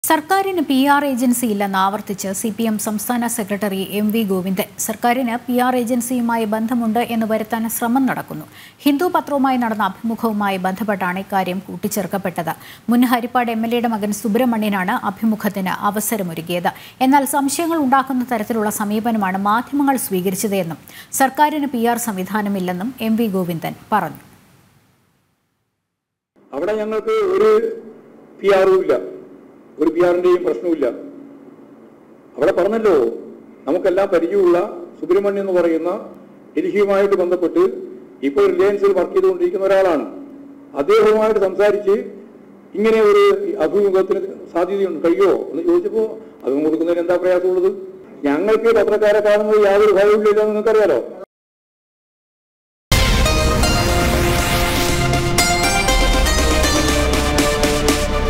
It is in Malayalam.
സർക്കാരിന് പി ആർ ഏജൻസി ഇല്ലെന്ന് ആവർത്തിച്ച് സി പി എം സംസ്ഥാന സെക്രട്ടറി എം വി ഗോവിന്ദൻ സർക്കാരിന് പി ആർ ഏജൻസിയുമായി ബന്ധമുണ്ട് എന്ന് വരുത്താൻ ശ്രമം നടക്കുന്നു ഹിന്ദു പത്രവുമായി നടന്ന അഭിമുഖവുമായി ബന്ധപ്പെട്ടാണ് ഇക്കാര്യം കൂട്ടിച്ചേർക്കപ്പെട്ടത് മുൻ ഹരിപ്പാട് എം എൽ എയുടെ മകൻ സുബ്രഹ്മണ്യനാണ് അഭിമുഖത്തിന് അവസരമൊരുക്കിയത് എന്നാൽ സംശയങ്ങൾ ഉണ്ടാക്കുന്ന തരത്തിലുള്ള സമീപനമാണ് മാധ്യമങ്ങൾ സ്വീകരിച്ചത് എന്നും സർക്കാരിന് പി ആർ സംവിധാനമില്ലെന്നും എം വി ഗോവിന്ദൻ പറഞ്ഞു അവിടെ ഞങ്ങൾക്ക് ഒരു പി ആറും ഇല്ല ഒരു പി ആറിന്റെയും പ്രശ്നവുമില്ല അവിടെ പറഞ്ഞല്ലോ നമുക്കെല്ലാം പരിചയമുള്ള സുബ്രഹ്മണ്യം എന്ന് പറയുന്ന ഡൽഹിയുമായിട്ട് ബന്ധപ്പെട്ട് ഇപ്പോൾ റിലയൻസിൽ വർക്ക് ചെയ്തുകൊണ്ടിരിക്കുന്ന ഒരാളാണ് അദ്ദേഹവുമായിട്ട് സംസാരിച്ച് ഇങ്ങനെ ഒരു അഭിമുഖത്തിന് സാധ്യതയുണ്ട് കഴിയുമോ എന്ന് ചോദിച്ചപ്പോൾ അഭിമുഖം കൊടുക്കുന്നതിന് എന്താ പ്രയാസമുള്ളത് ഞങ്ങൾക്ക് പത്രക്കാരെ കാണുന്നത് യാതൊരു ഭയവുമില്ല നിങ്ങൾക്കറിയാലോ